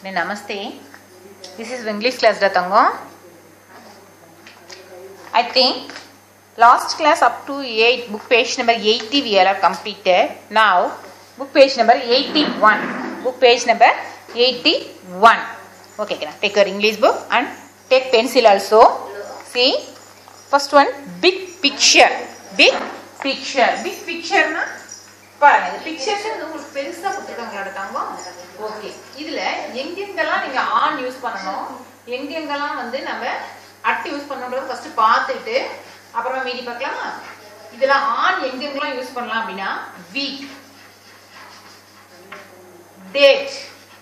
Namaste. This is English class Datango. I think last class up to 8 book page number 80 we are completed. Now book page number 81. Book page number 81. Okay, can I take your English book and take pencil also. See, first one big picture. Big picture. Big picture na பாருங்க இந்த pictures வந்து உங்களுக்கு பெருசா கொடுத்துருக்காங்களா தங்கம் okay இதுல எங்கெங்கெல்லாம் நீங்க on use பண்ணணும் எங்கெங்கெல்லாம் வந்து நம்ம அட் யூஸ் பண்ணணுன்றத ஃபர்ஸ்ட் பார்த்துட்டு அப்புறமா மீதி பார்க்கலாமா இதுல ஆன் எங்கெங்கெல்லாம் யூஸ் பண்ணலாம் அப்படின்னா week date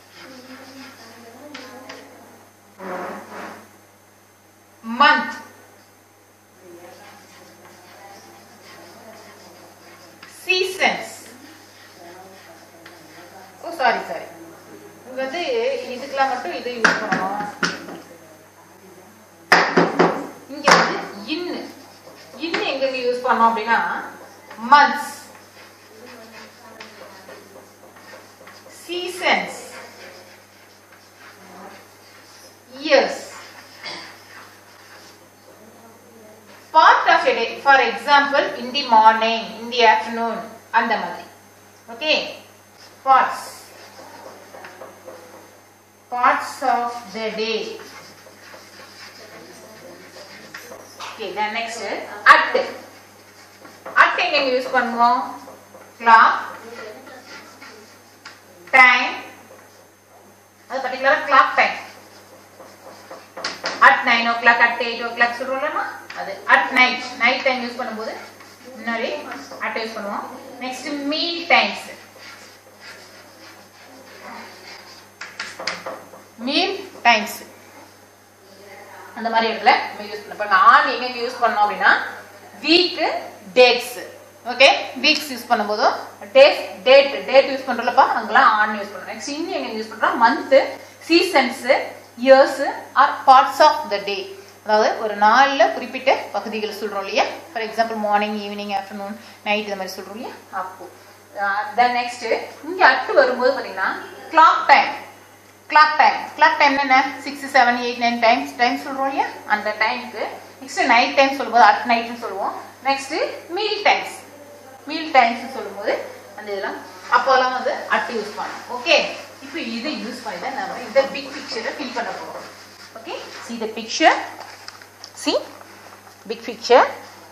month seasons oh sorry sorry இங்க வந்து இதுக்கெல்லாம் மட்டும் இது யூஸ் பண்ணணும் இங்க வந்து இன்னு இன்னு எங்க யூஸ் பண்ணோம் அப்படின்னா months seasons years part of a day for example in the morning in the afternoon அந்த மாதிரி okay parts parts of the day okay then next at at எங்க யூஸ் பண்ணுவோம் clock time அது particular clock time at nine o'clock at eight o'clock சொல்றோம்லமா அது at night night time use பண்ணும்போது முன்னாடி at use பண்ணுவோம் next meal times meal times அந்த மாதிரி இடத்துல நம்ம யூஸ் பண்ண பாருங்க ஆன் எங்க யூஸ் பண்ணோம் அப்படின்னா week dates okay weeks use பண்ணும்போது டேட் டேட் டேட் யூஸ் பண்றோம்லப்பா அங்கெல்லாம் ஆன் யூஸ் பண்றோம் நெக்ஸ்ட் இன்னும் எங்க யூஸ் பண்றோம் month seasons years or parts of the day அதாவது ஒரு நாளில் குறிப்பிட்ட பகுதிகள் சொல்கிறோம் இல்லையா for example morning evening afternoon night இந்த மாதிரி சொல்கிறோம் இல்லையா அப்போ தென் நெக்ஸ்ட் இங்கே அட்டு வரும்போது பார்த்தீங்கன்னா clock time clock time clock time என்ன six seven eight nine times time சொல்கிறோம் இல்லையா அந்த டைமுக்கு நெக்ஸ்ட் நைட் டைம் சொல்லும்போது அட் நைட்னு சொல்லுவோம் next meal times meal times சொல்லும்போது அந்த இதெல்லாம் அப்போல்லாம் வந்து அட்டு யூஸ் பண்ணோம் ஓகே இப்போ இதை யூஸ் பண்ணி தான் நம்ம இந்த பிக் பிக்சரை ஃபில் பண்ண போகிறோம் okay see the picture see big picture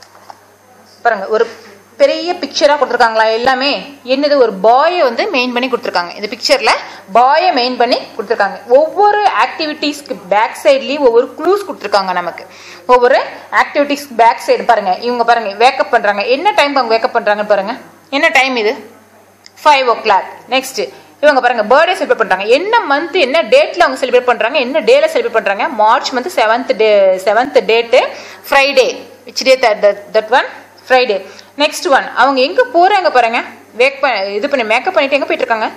பாருங்க ஒரு பெரிய பிக்சராக கொடுத்துருக்காங்களா எல்லாமே என்னது ஒரு பாயை வந்து மெயின் பண்ணி கொடுத்துருக்காங்க இந்த பிக்சரில் பாயை மெயின் பண்ணி கொடுத்துருக்காங்க ஒவ்வொரு ஆக்டிவிட்டீஸ்க்கு பேக் சைட்லேயும் ஒவ்வொரு க்ளூஸ் கொடுத்துருக்காங்க நமக்கு ஒவ்வொரு ஆக்டிவிட்டீஸ்க்கு பேக் சைடு பாருங்க இவங்க பாருங்க வேக்கப் பண்ணுறாங்க என்ன டைம் அவங்க வேக்கப் பண்ணுறாங்கன்னு பாருங்க என்ன டைம் இது ஃபைவ் ஓ கிளாக் நெக்ஸ்ட் இவங்க பாருங்க பர்த்டே செலிப்ரேட் பண்றாங்க என்ன மந்த் என்ன டேட்ல அவங்க செலிப்ரேட் பண்றாங்க என்ன டேல செலிப்ரேட் பண்றாங்க March month seventh day seventh date Friday which day that one Friday next one அவங்க எங்க போறாங்க பாருங்க வேக் பண்ண இது பண்ணி மேக்கப் பண்ணிட்டு எங்க போயிட்டு இருக்காங்க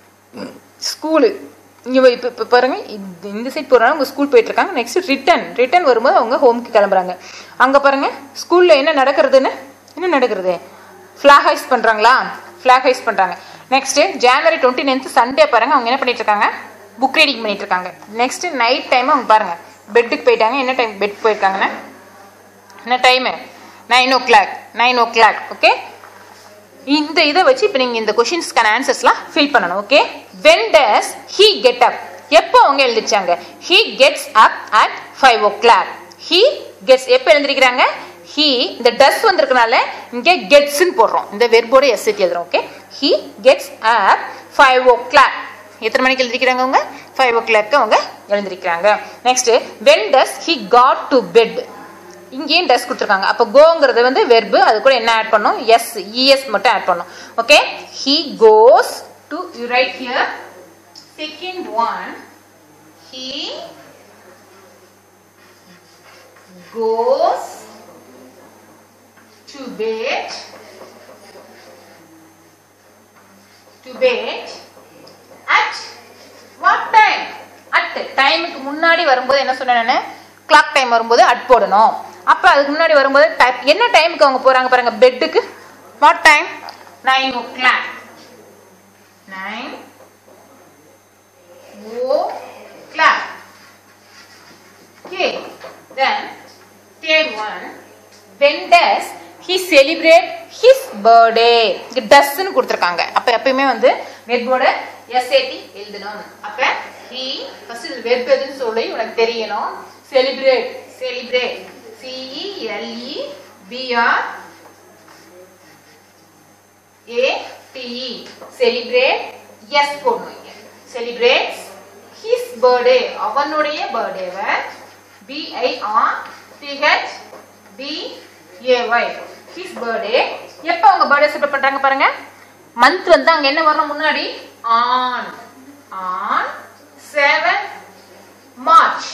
ஸ்கூலு இங்கே இப்போ இப்போ பாருங்க இந்த சைட் போகிறாங்க அவங்க ஸ்கூல் போயிட்டு இருக்காங்க நெக்ஸ்ட் ரிட்டன் ரிட்டன் வரும்போது அவங்க ஹோம்க்கு கிளம்புறாங்க அங்கே பாருங்க ஸ்கூலில் என்ன நடக்கிறதுன்னு என்ன நடக்கிறது ஃப்ளாக் ஹைஸ் பண்ணுறாங்களா ஃப்ளாக் ஹைஸ் பண்ணுறாங்க next January twenty ninth Sunday பாருங்க அவங்க என்ன பண்ணிட்டு இருக்காங்க புக் ரீடிங் பண்ணிட்டு இருக்காங்க நெக்ஸ்ட் நைட் டைம் அவங்க பாருங்க பெட்டுக்கு போயிட்டாங்க என்ன டைம் பெட் போயிருக்காங்கன்னா என்ன time nine o'clock nine o'clock okay இந்த இதை வச்சு இப்போ நீங்கள் இந்த கொஷின்ஸ்க்கான ஆன்சர்ஸ்லாம் ஃபில் பண்ணணும் okay when does he get up எப்போ அவங்க எழுந்திரிச்சாங்க he gets up at five o'clock he gets எப்போ எழுந்திருக்கிறாங்க ஹீ இந்த டஸ் வந்திருக்கனால இங்கே கெட்ஸ்ன்னு போடுறோம் இந்த வெர்போட எஸ்எட்டி எழுதுறோம் okay he gets up five o'clock எத்தனை மணிக்கு எழுந்திருக்கிறாங்க அவங்க ஃபைவ் ஓ கிளாக்கு அவங்க எழுந்திருக்கிறாங்க next when does he got to bed இங்கேயும் டஸ் கொடுத்துருக்காங்க அப்போ கோங்கிறது வந்து வெர்பு அது கூட என்ன ஆட் பண்ணும் எஸ் இஎஸ் மட்டும் ஆட் பண்ணும் okay he goes to you write here second one he goes to bed to bed at what time at டைமுக்கு முன்னாடி வரும்போது என்ன சொன்னேன் நான் கிளாக் டைம் வரும்போது அட் போடணும் அப்போ அதுக்கு முன்னாடி வரும்போது டைப் என்ன டைமுக்கு அவங்க போகிறாங்க பாருங்க பெட்டுக்கு what time nine o'clock nine o Then third one, when does he celebrate his birthday? இங்க டஸ்ன்னு கொடுத்துருக்காங்க அப்ப எப்பயுமே வந்து வெர்போட எஸ்ஏடி எழுதணும் அப்ப he ஃபர்ஸ்ட் இது வெர்ப் எதுன்னு சொல்லி உனக்கு தெரியணும் celebrate celebrate C E L E B R A T E celebrate S போடணும் இங்க செலிப்ரேட்ஸ் ஹிஸ் பர்த்டே அவனுடைய பர்த்டேவை B I R T H D A Y his birthday எப்போ அவங்க பர்த்டே செலிப்ரேட் பண்றாங்க பாருங்க மந்த் வந்து அங்க என்ன வரணும் முன்னாடி on on seven March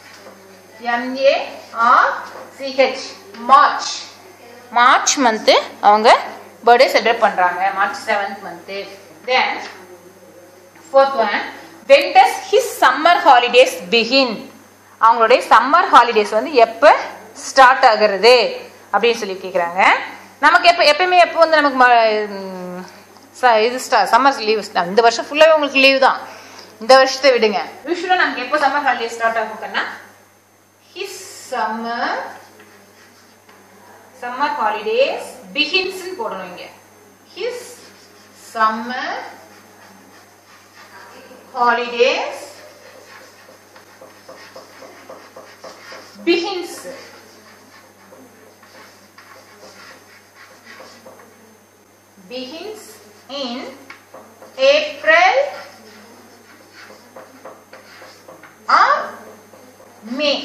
M A R C H March March month அவங்க பர்த்டே செலிப்ரேட் பண்றாங்க March seventh month then fourth one when does his summer holidays begin அவங்களுடைய சம்மர் ஹாலிடேஸ் வந்து எப்போ ஸ்டார்ட் ஆகுறது அப்படின்னு சொல்லி கேட்குறாங்க நமக்கு எப்போ எப்பயுமே எப்போ வந்து நமக்கு ம- ம், ச- இது ஸ்டா சம்மர் லீவ் இந்த வருஷம் ஃபுல்லாகவே உங்களுக்கு லீவ் தான் இந்த வருஷத்தை விடுங்க யூஸ்வலாக நமக்கு எப்போ சம்மர் ஹாலிடே ஸ்டார்ட் ஆகும்னா his summer summer holidays begins போடணும் இங்க his summer holidays begins begins in April or May.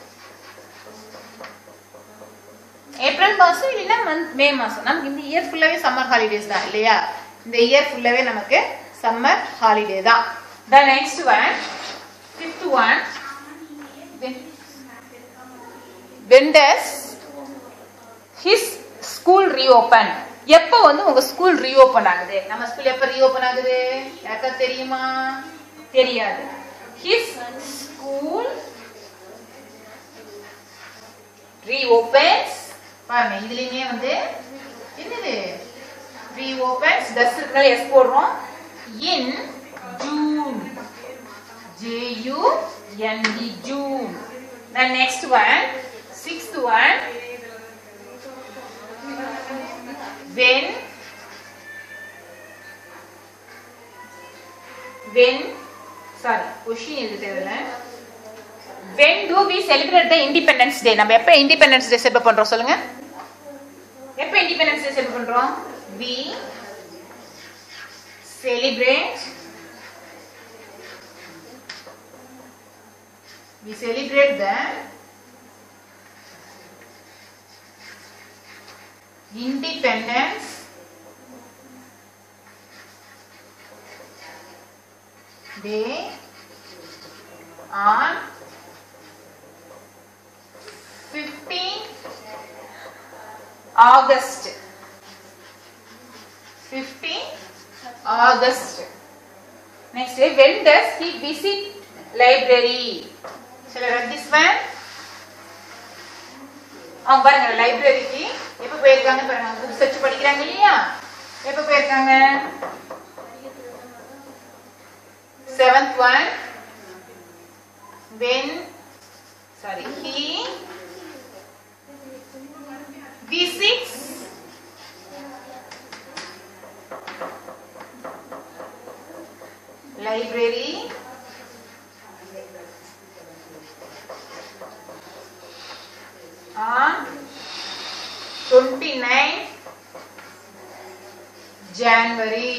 ஏப்ரல் மாசம் இல்லைன்னா மந்த் மே மாசம் நமக்கு இந்த இயர் ஃபுல்லாவே சம்மர் ஹாலிடேஸ் தான் இல்லையா இந்த இயர் ஃபுல்லாவே நமக்கு சம்மர் ஹாலிடே தான் the next one fifth one when does his school reopen எப்போ வந்து உங்க ஸ்கூல் ரீஓபன் ஆகுது நம்ம ஸ்கூல் எப்போ ரீஓபன் ஆகுது யாருக்கா தெரியுமா தெரியாது ஹிஸ் ஸ்கூல் ரீஓபன்ஸ் பாருங்க இதுலயுமே வந்து என்னது ரீஓபன்ஸ் டஸ் இருக்கனால எஸ் போடுறோம் in June J U N E June then next one sixth one when when sorry question எழுத தேவையில்ல when do we celebrate the independence day நம்ம எப்ப independence day செலிப்ரேட் பண்றோம் சொல்லுங்க எப்ப independence day செலிப்ரேட் பண்றோம் we celebrate we celebrate the independence day on 15 August 15 August next day when does he visit library shall I write this one அவங்க பாருங்க லைப்ரரிக்கு எப்ப போயிருக்காங்க பாருங்க புக்ஸ் வச்சு படிக்கிறாங்க இல்லையா எப்ப போயிருக்காங்க seventh one when sorry he visits library on 29 January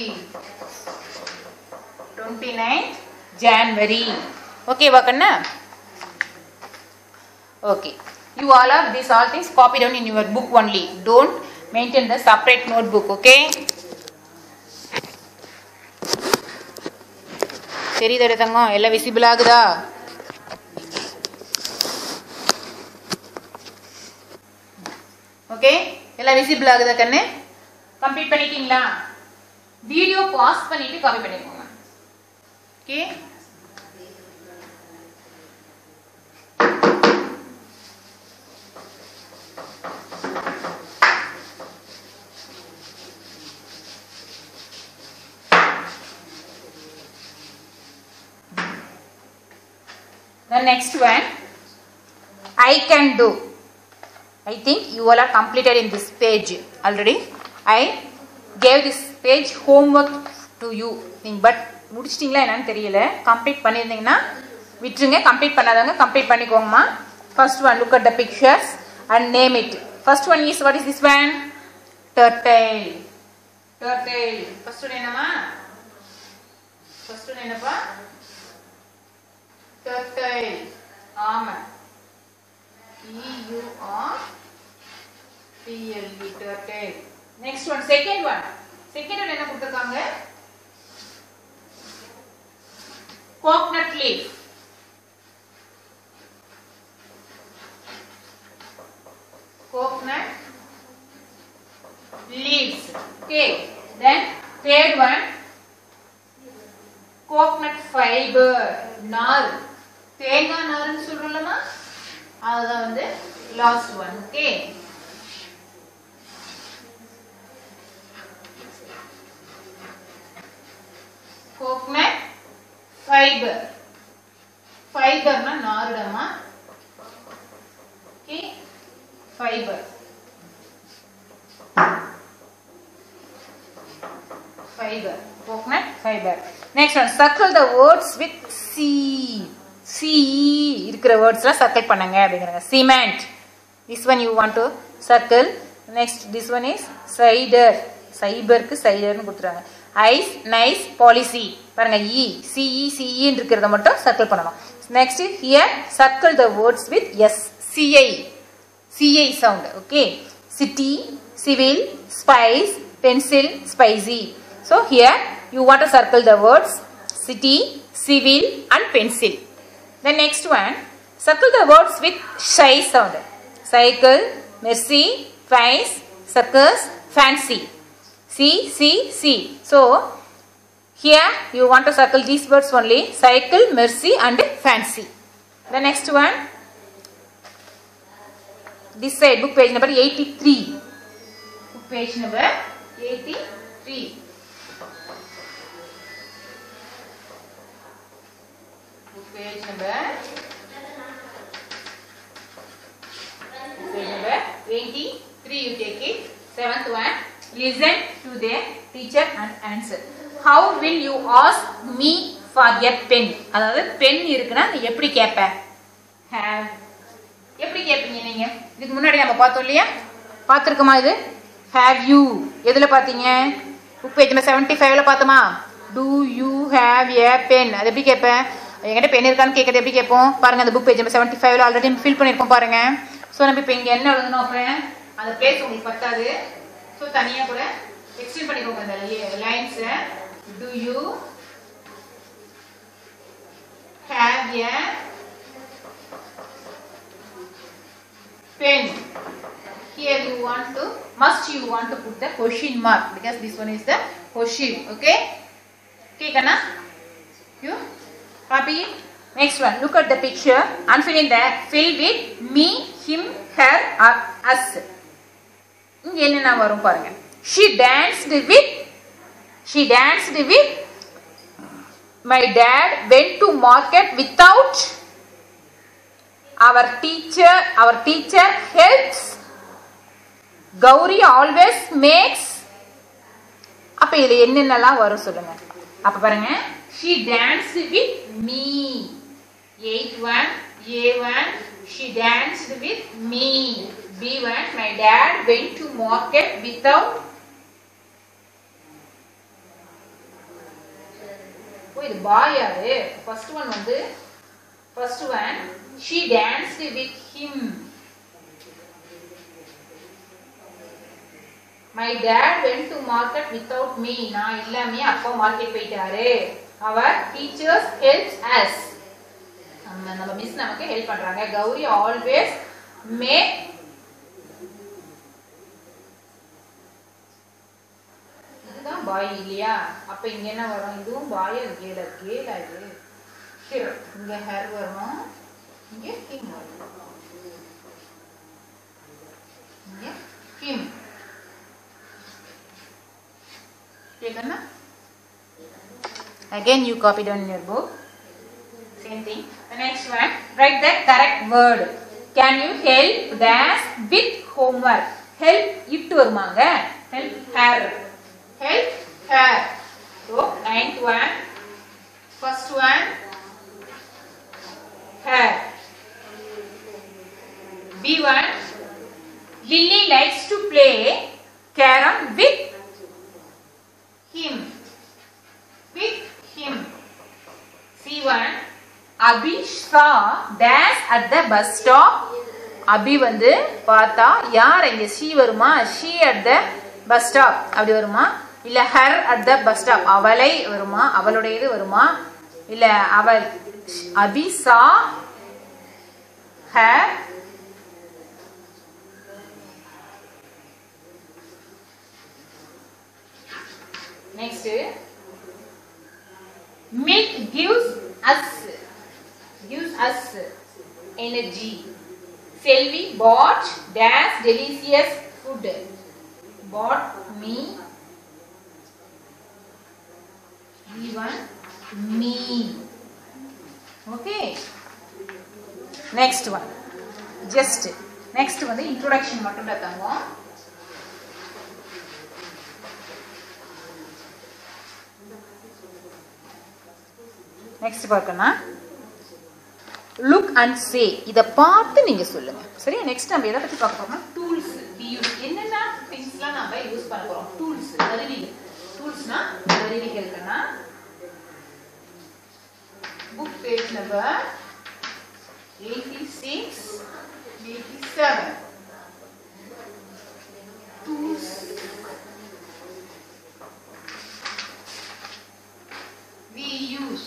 29 January ஓகேவா கண்ணா okay you all of these all things copy down in your book only don't maintain the separate notebook okay தெரியுதாடா தங்கம் எல்லாம் விசிபிள் ஆகுதா okay எல்லாம் visible ஆகுதா கண்ணு complete பண்ணிட்டீங்களா video pause பண்ணிட்டு copy பண்ணிக்கோங்க okay The next one I can do. I think you all are completed in this page already. I gave this page homework to you. But முடிச்சிட்டிங்களா என்னன்னு தெரியல complete பண்ணியிருந்தீங்கன்னா விட்டுருங்க கம்ப்ளீட் பண்ணாதவங்க complete பண்ணிக்கோங்கம்மா first one look at the pictures and name it first one is what is this one turtle turtle first one என்னம்மா first one என்னப்பா turtle ஆமா E-U-R P-L-E turtle. Next one, second one. Second one என்ன கொடுத்திருக்காங்க coconut leaf. Coconut leaves. Okay. Then third one, coconut fiber. நார் தேங்காய் நார்னு சொல்றோம்லமா அதுதான் வந்து last one okay coconut fibre ஃபைபர்னா நாருடமா okay fibre fiber coconut fiber next one circle the words with c c இருக்கிற வேர்ட்ஸ்லாம் சர்க்கிள் பண்ணுங்க அப்படிங்கிறாங்க cement this one you want to circle next this one is cider சைபருக்கு சைடர்னு கொடுத்துறாங்க ice nice policy பாருங்க இ CE சிஇன்னு இருக்கிறத மட்டும் circle பண்ணணும் next here circle the words with S C I C I sound okay city civil spice pencil spicy So here you want to circle the words city, civil and pencil. The next one, circle the words with shy sound. Cycle, mercy, face, circus, fancy. See, see, see. So here you want to circle these words only. Cycle, mercy and fancy. The next one, this side book page number 83. Book page number 83. page number page number 23 you take it seventh one listen to the teacher and answer how will you ask me for a pen அதாவது pen இருக்குன்னா நீ எப்படி கேட்ப have எப்படி கேட்பீங்க நீங்க இதுக்கு முன்னாடி நம்ம பார்த்தோம் இல்லையா பார்த்துருக்கோமா இது have you எதுல பார்த்தீங்க புக் பேஜ் நம்பர் செவன்டி ஃபைவ்ல பார்த்தோமா do you have a pen அது எப்படி கேட்பேன் என்கிட்ட பென் இருக்கான்னு கேட்கறது எப்படி கேட்போம் பாருங்க அந்த புக் பேஜ் நம்பர் செவன்டி ஃபைவ்ல ஆல்ரெடி ஃபில் பண்ணியிருக்கோம் பாருங்க ஸோ நம்ம இப்போ இங்கே என்ன எழுதணும் அப்போ அந்த பிளேஸ் உங்களுக்கு பத்தாது ஸோ தனியாக கூட எக்ஸ்டெண்ட் பண்ணிக்கோங்க அந்த லைன்ஸை do you have a pen here you want to must you want to put the question mark because this one is the question okay okay kana you copy it next one look at the picture and fill in that fill with me him her or us இங்க என்னென்ன வரும் பாருங்க she danced with she danced with my dad went to market without our teacher our teacher helps Gowri always makes அப்ப இதுல என்னென்னலாம் வரும் சொல்லுங்க அப்ப பாருங்க she dance with me eight one A one she dance with me B one my dad went to market without oh இது boy அது first one வந்து first one she danced with him my dad went to market without me நான் இல்லாமே அப்பா market போயிட்டாரு அவர் teachers helps as நம்ம நம்ம miss நமக்கு ஹெல்ப் பண்றாங்க கௌரி ஆல்வேஸ் மேக் இதுதான் பாய் இல்லையா அப்ப இங்க என்ன வரும் இதுவும் பாய் அது கேல கேல இது ஹிர் இங்க ஹேர் வரும் இங்க கிம் வரும் இங்க him taken na? Again you copied on your book. Same thing. The next one, write the correct word. Can you help days with homework help it வருமாங்க help her help her so ninth one first one her B1 Lily likes to play carom with him. With him. C1 Abhi saw dash at the bus stop. Abhi வந்து பார்த்தா யார் இங்க she வருமா she at the bus stop அப்படி வருமா இல்ல her at the bus stop அவளை வருமா அவளுடையது வருமா இல்ல அவள் Abhi saw her Next, milk gives us gives us energy. Selvi bought dash delicious food. Bought me. Even me. Okay. Next one. Just next வந்து introduction மட்டும் தான் தங்கும் நெக்ஸ்ட் பார்க்கணும் லுக் அண்ட் சே இதை பார்த்து நீங்க சொல்லுங்க சரியா நெக்ஸ்ட் நம்ம எதை பத்தி பார்க்க போறோம்னா டூல்ஸ் யூஸ் என்னென்ன திங்ஸ்லாம் நம்ம யூஸ் பண்ண போறோம் டூல்ஸ் கருவிகள் டூல்ஸ்னா கருவிகள்னா book page number eighty six eighty seven tools we use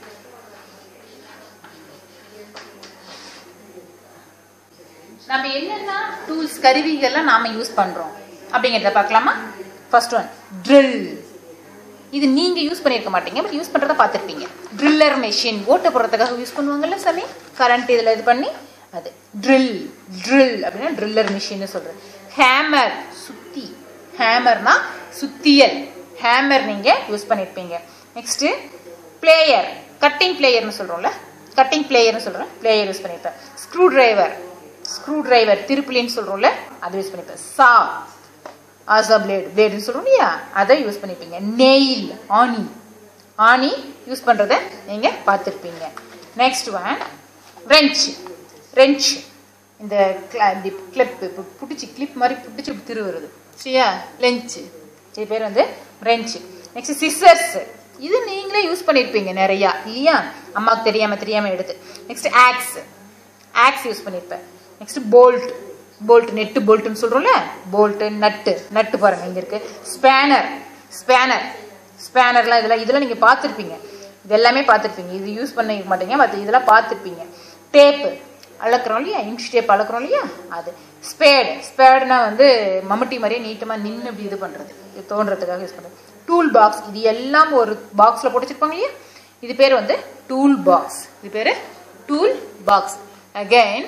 நம்ம என்னென்ன டூல்ஸ் கருவிகள்லாம் நாம யூஸ் பண்றோம் அப்படிங்கிறத பார்க்கலாமா ஃபர்ஸ்ட் ஒன் ட்ரில் இது நீங்க யூஸ் பண்ணியிருக்க மாட்டீங்க பட் யூஸ் பண்றத பார்த்துருப்பீங்க ட்ரில்லர் மெஷின் ஓட்ட போடுறதுக்காக யூஸ் பண்ணுவாங்கல்ல சாமி கரண்ட் இதில் இது பண்ணி அது ட்ரில் ட்ரில் அப்படின்னா ட்ரில்லர் மிஷின்னு சொல்றது ஹேமர் சுத்தி ஹேமர்னா சுத்தியல் ஹேமர் நீங்க யூஸ் பண்ணியிருப்பீங்க நெக்ஸ்ட் பிளேயர் கட்டிங் பிளேயர்னு சொல்றோம்ல கட்டிங் பிளேயர்னு சொல்றோம் பிளேயர் யூஸ் பண்ணியிருப்பேன் ஸ்க்ரூ டிரைவர் ஸ்க்ரூ டிரைவர் திருப்புலின்னு சொல்றோம்ல அதை யூஸ் பண்ணியிருப்பேன் சா ஆசா பிளேடு பிளேடுன்னு சொல்றோம் இல்லையா அதை யூஸ் பண்ணிப்பீங்க நெயில் ஆணி ஆணி யூஸ் பண்றத நீங்க பார்த்துருப்பீங்க நெக்ஸ்ட் ஒன் ரெஞ்ச் ரெஞ்ச் இந்த கிளிப் புடிச்சு கிளிப் மாதிரி புடிச்சு திரு வருது சரியா லெஞ்ச் இது பேர் வந்து ரெஞ்ச் நெக்ஸ்ட் சிசர்ஸ் இது நீங்களே யூஸ் பண்ணியிருப்பீங்க நிறையா இல்லையா அம்மாவுக்கு தெரியாம தெரியாம எடுத்து நெக்ஸ்ட் ஆக்ஸ் ஆக்ஸ் யூஸ் பண்ணியிருப்பேன் நெக்ஸ்ட் போல்ட் போல்ட் நெட்டு போல்ட்னு சொல்றோம்ல போல்ட் நட்டு நட்டு பாருங்க இங்க இருக்கு ஸ்பேனர் ஸ்பேனர் ஸ்பேனர்லாம் இதெல்லாம் இதெல்லாம் நீங்க பார்த்துருப்பீங்க இது எல்லாமே பார்த்துருப்பீங்க இது யூஸ் பண்ண மாட்டீங்க மற்ற இதெல்லாம் பார்த்துருப்பீங்க டேப்பு அளக்குறோம் இல்லையா இன்ச் டேப் அளக்குறோம் இல்லையா அது ஸ்பேடு ஸ்பேடுனா வந்து மம்முட்டி மாதிரியே நீட்டமாக நின்று இப்படி இது பண்ணுறது இது தோன்றதுக்காக யூஸ் பண்ணுறது டூல் பாக்ஸ் இது எல்லாம் ஒரு பாக்ஸில் போட்டு வச்சிருப்பாங்க இல்லையா இது பேர் வந்து டூல் பாக்ஸ் இது பேர் tool box again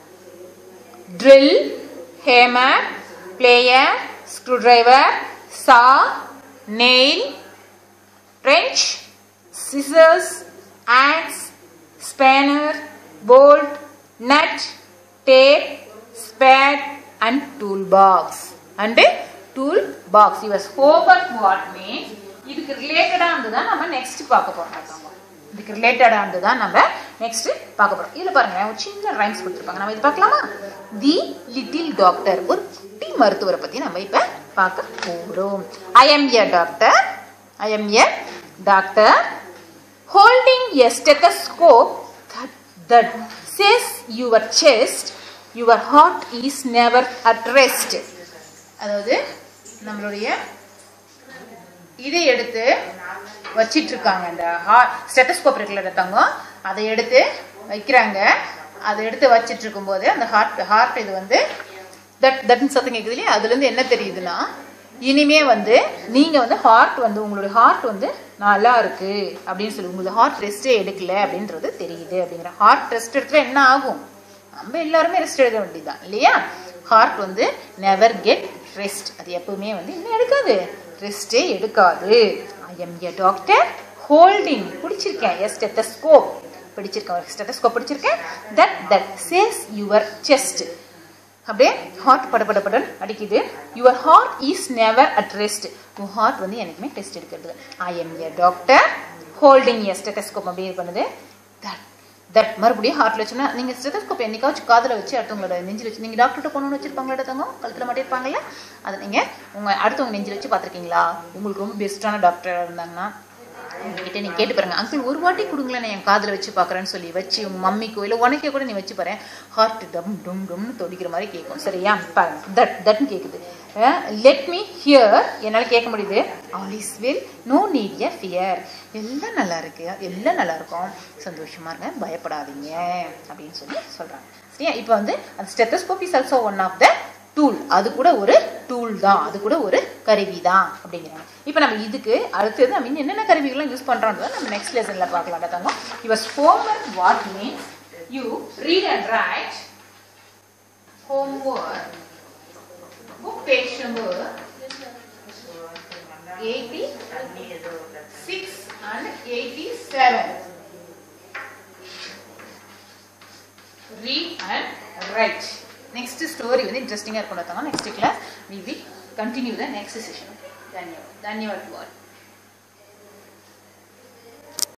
drill, hammer, player, screwdriver, saw, nail, wrench, scissors, axe, spanner, bolt, nut, tape, spade and toolbox. And toolbox. Your homework what means? இதுக்கு ரிலேட்டடாக இருந்து தான் நம்ம நெக்ஸ்ட் பார்க்க போகிறோம் இதுக்கு ரிலேட்டடாக இருந்து தான் நம்ம நெக்ஸ்ட் பார்க்க போகிறோம் இதில் பாருங்க ஒரு சின்ன ரைம்ஸ் கொடுத்துருப்பாங்க நம்ம இது பார்க்கலாமா தி லிட்டில் டாக்டர் ஒரு குட்டி மருத்துவரை பற்றி நம்ம இப்போ பார்க்க போகிறோம் I am a doctor I am a doctor holding a stethoscope that says your chest your heart is never at rest அதாவது நம்மளுடைய இதை எடுத்து வச்சிட்டு இருக்காங்க இந்த ஹார்ட் ஸ்டெத்தஸ்கோப் இருக்குல்ல தங்கம் அதை எடுத்து வைக்கிறாங்க அதை எடுத்து வச்சிட்டு இருக்கும்போது அந்த ஹார்ட் ஹார்ட் இது வந்து தட் தட்னு சத்தம் கேட்குது இல்லையா அதுலேருந்து என்ன தெரியுதுன்னா இனிமே வந்து நீங்க வந்து ஹார்ட் வந்து உங்களுடைய ஹார்ட் வந்து நல்லா இருக்கு அப்படின்னு சொல்லி உங்களுக்கு ஹார்ட் ரெஸ்டே எடுக்கல அப்படின்றது தெரியுது அப்படிங்கிற ஹார்ட் ரெஸ்ட் எடுத்துல என்ன ஆகும் நம்ம எல்லாருமே ரெஸ்ட் எடுக்க வேண்டியதுதான் இல்லையா ஹார்ட் வந்து நெவர் கெட் ரெஸ்ட் அது எப்பவுமே வந்து என்ன எடுக்காது ரெஸ்டே எடுக்காது I am a doctor holding பிடிச்சிருக்கேன் எ ஸ்டெத்தஸ்கோப் படிச்சிருக்கேன் ஸ்டெத்தஸ்கோப் படிச்சிருக்கேன் that that says your chest அப்படியே ஹார்ட் படபடபடன் அடிக்குது your heart is never at rest உன் ஹார்ட் வந்து எனக்குமே டெஸ்ட் எடுக்கிறது I am a doctor holding a stethoscope அப்படியே இது பண்ணுது தட் தட் மறுபடியும் ஹார்ட்ல வச்சோம்னா நீங்க ஸ்டெத்தஸ்கோப் என்னைக்காச்சும் காதுல வச்சு அடுத்தவங்களோட நெஞ்சில் வச்சு நீங்க டாக்டர்கிட்ட போகணும்னு வச்சிருப்பாங்களா தங்க கழுத்துல மாட்டிருப்பாங்கல்ல அதை நீங்க உங்க அடுத்தவங்க நெஞ்சில் வச்சு பார்த்துருக்கீங்களா உங்களுக்கு ரொம்ப பெஸ்ட்டான டாக்டர் இருந்தாங்கன்னா கிட்ட நீ கேட்டு பாருங்க அங்கிள் ஒரு வாட்டி கொடுங்களேன் நான் என் காதுல வச்சு பார்க்கறேன்னு சொல்லி வச்சு உங்க மம்மிக்கோ இல்லை உனக்கே கூட நீ வச்சு பாரு ஹார்ட் டம் டும் டும்னு தொடிக்கிற மாதிரி கேட்கும் சரியா பாருங்க தட் தட்னு கேட்குது லெட் மீ ஹியர் என்னால் கேட்க முடியுது all is well no need a fear எல்லாம் நல்லா இருக்கு எல்லாம் நல்லா இருக்கும் சந்தோஷமா இருங்க பயப்படாதீங்க அப்படின்னு சொல்லி சொல்றாங்க சரியா இப்போ வந்து அந்த stethoscope is also one of the tool அது கூட ஒரு டூல் தான் அது கூட ஒரு கருவி தான் அப்படிங்கிறாங்க இப்போ நம்ம இதுக்கு அடுத்தது நம்ம இன்னும் என்னென்ன கருவிகள்லாம் யூஸ் பண்ணுறோன்றத நம்ம நெக்ஸ்ட் லெசனில் பார்க்கலாம் தங்க your homework what means you read and write homework book page number 86 and 87 read and write next story வந்து இன்ட்ரெஸ்டிங்காக இருக்கும் next class we will continue the next session தன்யவாத் தன்யவாத் டு ஆல்